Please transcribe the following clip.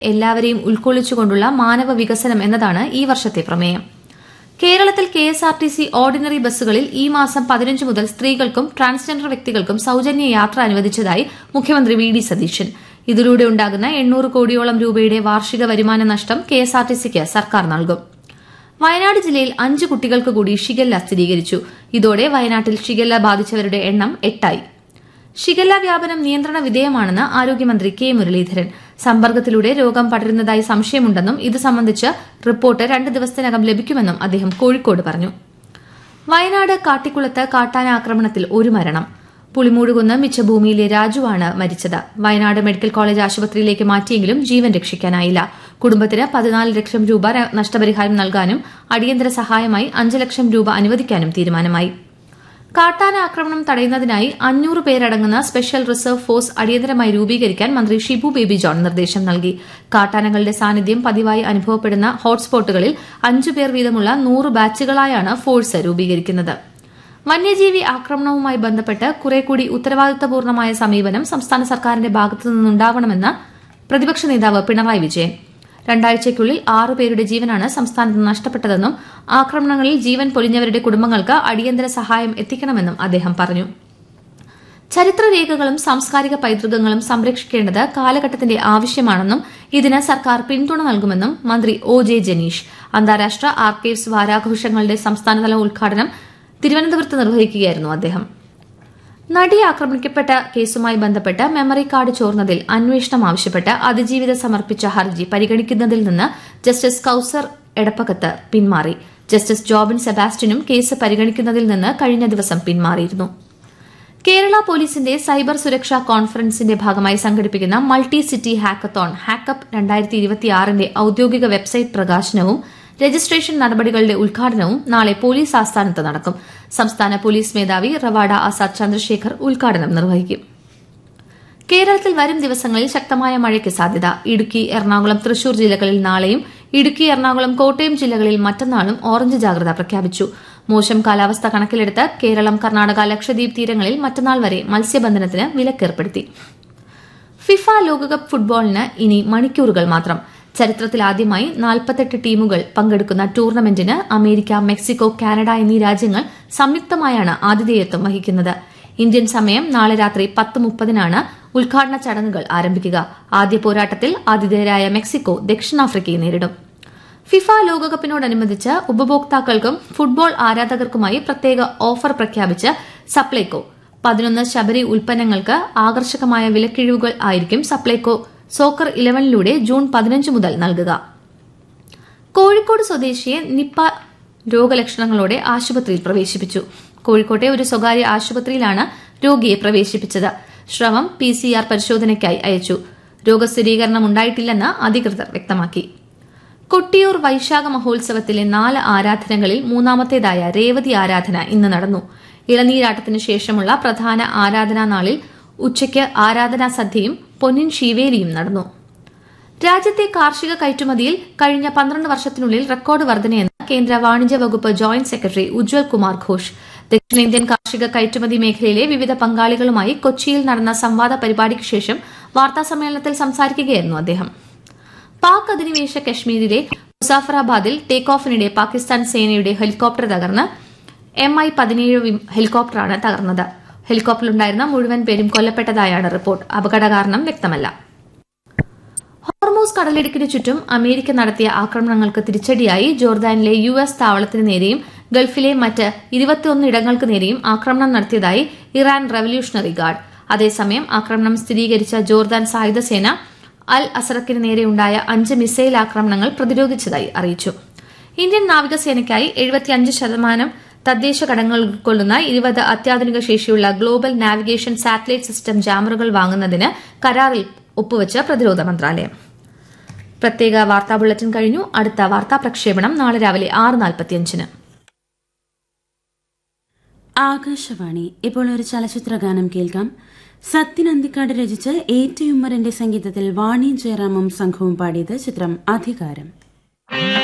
എല്ലാവരെയും ഉൾക്കൊള്ളിച്ചുകൊണ്ടുള്ള മാനവ വികസനം എന്നതാണ് ഈ വർഷത്തെ പ്രമേയം കേരളത്തിൽ K S R T C ordinary ബസ്സുകളിൽ ഈ മാസം പതിനഞ്ച് മുതൽ സ്ത്രീകൾക്കും ട്രാൻസ്ജെൻഡർ വ്യക്തികൾക്കും സൌജന്യ യാത്ര അനുവദിച്ചതായി മുഖ്യമന്ത്രി വി ഡി സതീശൻ ഇതിലൂടെ ഉണ്ടാകുന്ന എണ്ണൂറ് കോടിയോളം രൂപയുടെ വാർഷിക വരുമാന നഷ്ടം കെ എസ് ആർ ടി സിക്ക് സർക്കാർ നൽകും വയനാട് ജില്ലയിൽ അഞ്ച് കുട്ടികൾക്ക് കൂടി ഷിഗല്ല സ്ഥിരീകരിച്ചു ഇതോടെ വയനാട്ടിൽ ഷിഗല്ല ബാധിച്ചവരുടെ എണ്ണം എട്ടായി ഷിഗല്ല വ്യാപനം നിയന്ത്രണ വിധേയമാണെന്ന് ആരോഗ്യമന്ത്രി കെ മുരളീധരൻ സമ്പർക്കത്തിലൂടെ രോഗം പടരുന്നതായി സംശയമുണ്ടെന്നും ഇത് സംബന്ധിച്ച് റിപ്പോർട്ട് രണ്ട് ദിവസത്തിനകം ലഭിക്കുമെന്നും അദ്ദേഹം കോഴിക്കോട് പറഞ്ഞു വയനാട് കാട്ടിക്കുളത്ത് കാട്ടാന ആക്രമണത്തിൽ ഒരു മരണം പുളിമൂടുകുന്ന് മിച്ചഭൂമിയിലെ രാജുവാണ് മരിച്ചത് വയനാട് മെഡിക്കൽ കോളേജ് ആശുപത്രിയിലേക്ക് മാറ്റിയെങ്കിലും ജീവൻ രക്ഷിക്കാനായില്ല കുടുംബത്തിന് പതിനാല് ലക്ഷം രൂപ നഷ്ടപരിഹാരം നൽകാനും അടിയന്തര സഹായമായി അഞ്ച് ലക്ഷം രൂപ അനുവദിക്കാനും തീരുമാനമായി കാട്ടാന ആക്രമണം തടയുന്നതിനായി അഞ്ഞൂറ് പേരടങ്ങുന്ന സ്പെഷ്യൽ റിസർവ് ഫോഴ്സ് അടിയന്തരമായി രൂപീകരിക്കാൻ മന്ത്രി ഷിബു ബേബി ജോൺ നിർദ്ദേശം നൽകി കാട്ടാനകളുടെ സാന്നിധ്യം പതിവായി അനുഭവപ്പെടുന്ന ഹോട്ട്സ്പോട്ടുകളിൽ അഞ്ചു പേർ വീതമുള്ള നൂറ് ബാച്ചുകളായാണ് ഫോഴ്സ് രൂപീകരിക്കുന്നത് വന്യജീവി ആക്രമണവുമായി ബന്ധപ്പെട്ട് കുറേക്കൂടി ഉത്തരവാദിത്തപൂർണമായ സമീപനം സംസ്ഥാന സർക്കാരിന്റെ ഭാഗത്തു നിന്നുണ്ടാവണമെന്ന് പ്രതിപക്ഷ നേതാവ് പിണറായി വിജയൻ രണ്ടാഴ്ചയ്ക്കുള്ളിൽ ആറു പേരുടെ ജീവനാണ് സംസ്ഥാനത്ത് നഷ്ടപ്പെട്ടതെന്നും ആക്രമണങ്ങളിൽ ജീവൻ പൊലിഞ്ഞവരുടെ കുടുംബങ്ങൾക്ക് അടിയന്തര സഹായം എത്തിക്കണമെന്നും അദ്ദേഹം പറഞ്ഞു ചരിത്രരേഖകളും സാംസ്കാരിക പൈതൃകങ്ങളും സംരക്ഷിക്കേണ്ടത് കാലഘട്ടത്തിന്റെ ആവശ്യമാണെന്നും ഇതിന് സർക്കാർ പിന്തുണ നൽകുമെന്നും മന്ത്രി ഒ ജെ ജനീഷ് അന്താരാഷ്ട്ര ആർക്കൈവ്സ് വാരാഘോഷങ്ങളുടെ സംസ്ഥാനതല ഉദ്ഘാടനം തിരുവനന്തപുരത്ത് നിർവഹിക്കുകയായിരുന്നു അദ്ദേഹം നടി ആക്രമിക്കപ്പെട്ട കേസുമായി ബന്ധപ്പെട്ട് മെമ്മറി കാർഡ് ചോർന്നതിൽ അന്വേഷണം ആവശ്യപ്പെട്ട് അതിജീവിത സമർപ്പിച്ച ഹർജി പരിഗണിക്കുന്നതിൽ നിന്ന് ജസ്റ്റിസ് കൌസർ എടപ്പകത്ത് പിന്മാറി ജസ്റ്റിസ് ജോബിൻ സെബാസ്റ്റ്യനും കേസ് പരിഗണിക്കുന്നതിൽ നിന്ന് കഴിഞ്ഞ ദിവസം പിന്മാറിയിരുന്നു കേരള പോലീസിന്റെ സൈബർ സുരക്ഷാ കോൺഫറൻസിന്റെ ഭാഗമായി സംഘടിപ്പിക്കുന്ന മൾട്ടി സിറ്റി ഹാക്കത്തോൺ ഹാക്കപ്പ് രണ്ടായിരത്തി ഇരുപത്തിയാറിന്റെ ഔദ്യോഗിക വെബ്സൈറ്റ് പ്രകാശനവും രജിസ്ട്രേഷൻ നടപടികളുടെ ഉദ്ഘാടനവും നാളെ പോലീസ് ആസ്ഥാനത്ത് നടക്കും സംസ്ഥാന പോലീസ് മേധാവി റവാഡ ആസാദ് ചന്ദ്രശേഖർ ഉദ്ഘാടനം നിർവഹിക്കും കേരളത്തിൽ വരും ദിവസങ്ങളിൽ ശക്തമായ മഴയ്ക്ക് സാധ്യത ഇടുക്കി എറണാകുളം തൃശൂർ ജില്ലകളിൽ നാളെയും ഇടുക്കി എറണാകുളം കോട്ടയം ജില്ലകളിൽ മറ്റന്നാളും ഓറഞ്ച് ജാഗ്രത പ്രഖ്യാപിച്ചു മോശം കാലാവസ്ഥ കണക്കിലെടുത്ത് കേരളം കർണാടക ലക്ഷദ്വീപ് തീരങ്ങളിൽ മറ്റന്നാൾ വരെ മത്സ്യബന്ധനത്തിന് വിലക്കേർപ്പെടുത്തി ഫിഫ ലോകകപ്പ് ഫുട്ബോളിന് ഇനി മണിക്കൂറുകൾ മാത്രം ചരിത്രത്തിലാദ്യമായി നാൽപ്പത്തെട്ട് ടീമുകൾ പങ്കെടുക്കുന്ന ടൂർണമെന്റിന് അമേരിക്ക മെക്സിക്കോ കാനഡ എന്നീ രാജ്യങ്ങൾ സംയുക്തമായാണ് ആതിഥേയത്വം വഹിക്കുന്നത് ഇന്ത്യൻ സമയം നാളെ രാത്രി പത്ത് മുപ്പതിനാണ് ഉദ്ഘാടന ചടങ്ങുകൾ ആരംഭിക്കുക ആദ്യ പോരാട്ടത്തിൽ ആതിഥേയരായ മെക്സിക്കോ ദക്ഷിണാഫ്രിക്കയെ നേരിടും ഫിഫ ലോകകപ്പിനോടനുബന്ധിച്ച് ഉപഭോക്താക്കൾക്കും ഫുട്ബോൾ ആരാധകർക്കുമായി പ്രത്യേക ഓഫർ പ്രഖ്യാപിച്ച് സപ്ലൈകോ പതിനൊന്ന് ശബരി ഉൽപ്പന്നങ്ങൾക്ക് ആകർഷകമായ വിലക്കിഴിവുകൾ ആയിരിക്കും സപ്ലൈകോ സോക്കർ ഇലവനിലൂടെ ജൂൺ പതിനഞ്ച് മുതൽ നൽകുക കോഴിക്കോട് സ്വദേശിയെ നിപ്പ രോഗലക്ഷണങ്ങളോടെ ആശുപത്രിയിൽ പ്രവേശിപ്പിച്ചു കോഴിക്കോട്ടെ ഒരു സ്വകാര്യ ആശുപത്രിയിലാണ് രോഗിയെ പ്രവേശിപ്പിച്ചത് ശ്രവം പി സി ആർ പരിശോധനയ്ക്കായി അയച്ചു രോഗസ്ഥിരീകരണം ഉണ്ടായിട്ടില്ലെന്ന് അധികൃതർ വ്യക്തമാക്കി കൊട്ടിയൂർ വൈശാഖ മഹോത്സവത്തിലെ നാല് ആരാധനകളിൽ മൂന്നാമത്തേതായ രേവതി ആരാധന ഇന്ന് നടന്നു ഇളനീരാട്ടത്തിന് ശേഷമുള്ള പ്രധാന ആരാധനാ നാളിൽ ഉച്ചയ്ക്ക് ആരാധനാ സദ്യയും പൊന്നിൻ ശീവേലിയും നടന്നു രാജ്യത്തെ കാർഷിക കയറ്റുമതിയിൽ കഴിഞ്ഞ പന്ത്രണ്ട് വർഷത്തിനുള്ളിൽ റെക്കോർഡ് വർധനയെന്ന് കേന്ദ്ര വാണിജ്യ വകുപ്പ് ജോയിന്റ് സെക്രട്ടറി ഉജ്വൽ കുമാർ ഘോഷ് ദക്ഷിണേന്ത്യൻ കാർഷിക കയറ്റുമതി മേഖലയിലെ വിവിധ പങ്കാളികളുമായി കൊച്ചിയിൽ നടന്ന സംവാദ പരിപാടിക്ക് ശേഷം വാർത്താസമ്മേളനത്തിൽ സംസാരിക്കുകയായിരുന്നു അദ്ദേഹം പാക് അധിനിവേശ കശ്മീരിലെ മുസാഫറാബാദിൽ ടേക്ക് ഓഫിനിടെ പാകിസ്ഥാൻ സേനയുടെ ഹെലികോപ്റ്റർ തകർന്ന് എം ഐ പതിനേഴ് ഹെലികോപ്റ്ററാണ് തകർന്നത് ഹെലികോപ്റ്ററിലുണ്ടായിരുന്ന മുഴുവൻ പേരും കൊല്ലപ്പെട്ടതായാണ് റിപ്പോർട്ട് അപകട കാരണം വ്യക്തമല്ല ഹോർമൂസ് കടലിടുക്കിന് ചുറ്റും അമേരിക്ക നടത്തിയ ആക്രമണങ്ങൾക്ക് തിരിച്ചടിയായി ജോർദാനിലെ യു എസ് താവളത്തിന് നേരെയും ഗൾഫിലെ മറ്റ് ഇരുപത്തിയൊന്ന് ഇടങ്ങൾക്ക് നേരെയും ആക്രമണം നടത്തിയതായി ഇറാൻ റവല്യൂഷണറി ഗാർഡ് അതേസമയം ആക്രമണം സ്ഥിരീകരിച്ച ജോർദാൻ സായുധ സേന അൽ അസറക്കിന് നേരെയുണ്ടായ അഞ്ച് മിസൈൽ ആക്രമണങ്ങൾ പ്രതിരോധിച്ചതായി അറിയിച്ചു ഇന്ത്യൻ നാവികസേനയ്ക്കായി എഴുപത്തിയഞ്ച് ശതമാനം തദ്ദേശ കടങ്ങൾ ഉൾക്കൊള്ളുന്ന ഇരുപത് അത്യാധുനിക ശേഷിയുള്ള ഗ്ലോബൽ നാവിഗേഷൻ സാറ്റലൈറ്റ് സിസ്റ്റം ജാമറുകൾ വാങ്ങുന്നതിന് കരാറിൽ ഒപ്പുവച്ച് പ്രതിരോധ മന്ത്രാലയം പ്രത്യേക വാർത്താ ബുള്ളറ്റിൻ കഴിഞ്ഞു അടുത്ത വാർത്താ പ്രക്ഷേപണം നാളെ രാവിലെ ആറ് നാൽപ്പത്തിയഞ്ചിന് ആകാശവാണി ഇപ്പോൾ ഒരു ചലച്ചിത്ര ഗാനം കേൾക്കാം സത്യൻ അന്തിക്കാട് രചിച്ച് ഏറ്റുയുമ്മറിന്റെ സംഗീതത്തിൽ വാണി ജയറാമും സംഘവും പാടിയത് ചിത്രം അധികാരം